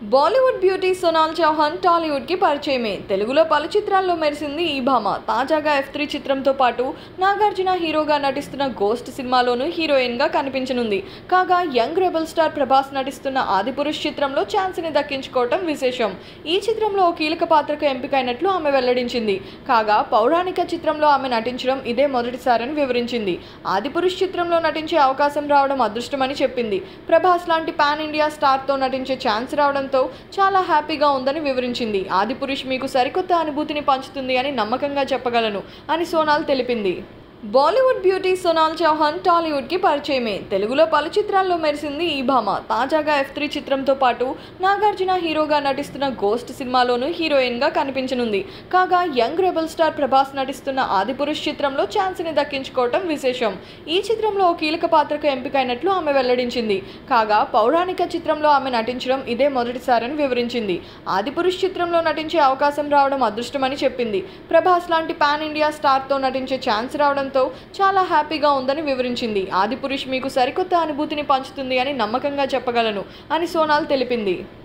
Bollywood beauty Sonal Chauhan Tollywood కి పరిచయమే తెలుగులో పలు చిత్రాల్లో మెరిసింది ఈ భామ తాజాగా ఎఫ్ త్రీ చిత్రంతో పాటు నాగార్జున హీరోగా నటిస్తున్న గోస్ట్ సినిమాలోనూ హీరోయిన్ గా కనిపించనుంది కాగా యంగ్ రెబల్ స్టార్ ప్రభాస్ నటిస్తున్న ఆదిపురుష్ చిత్రంలో ఛాన్స్ ని దక్కించుకోవటం విశేషం ఈ చిత్రంలో ఓ కీలక పాత్రకు ఎంపికైనట్లు ఆమె వెల్లడించింది కాగా పౌరాణిక చిత్రంలో ఆమె నటించడం ఇదే మొదటిసారని వివరించింది ఆదిపురుష్ చిత్రంలో నటించే అవకాశం రావడం అదృష్టమని చెప్పింది ప్రభాస్ లాంటి పాన్ ఇండియా స్టార్తో నటించే ఛాన్స్ రావడంతో చాలా హ్యాపీగా ఉందని వివరించింది ఆదిపురుష్ మీకు సరికొత్త అనుభూతిని పంచుతుంది అని నమ్మకంగా చెప్పగలను అని సోనాల్ తెలిపింది Bollywood beauty Sonal Chauhan Tollywood కి పరిచయమే తెలుగులో పలు చిత్రాల్లో మెరిసింది ఈ భామ తాజాగా ఎఫ్ త్రీ చిత్రంతో పాటు నాగార్జున హీరోగా నటిస్తున్న గోస్ట్ సినిమాలోనూ హీరోయిన్ గా కనిపించనుంది కాగా యంగ్ రెబల్ స్టార్ ప్రభాస్ నటిస్తున్న ఆదిపురుష్ చిత్రంలో ఛాన్స్ ని దక్కించుకోవటం విశేషం ఈ చిత్రంలో ఓ కీలక పాత్రకు ఎంపికైనట్లు ఆమె వెల్లడించింది కాగా పౌరాణిక చిత్రంలో ఆమె నటించడం ఇదే మొదటిసారని వివరించింది ఆదిపురుష్ చిత్రంలో నటించే అవకాశం రావడం అదృష్టమని చెప్పింది ప్రభాస్ లాంటి పాన్ ఇండియా స్టార్తో నటించే ఛాన్స్ రావడంతో చాలా హ్యాపీగా ఉందని వివరించింది ఆదిపురుష్ మీకు సరికొత్త అనుభూతిని పంచుతుంది అని నమ్మకంగా చెప్పగలను అని సోనాల్ తెలిపింది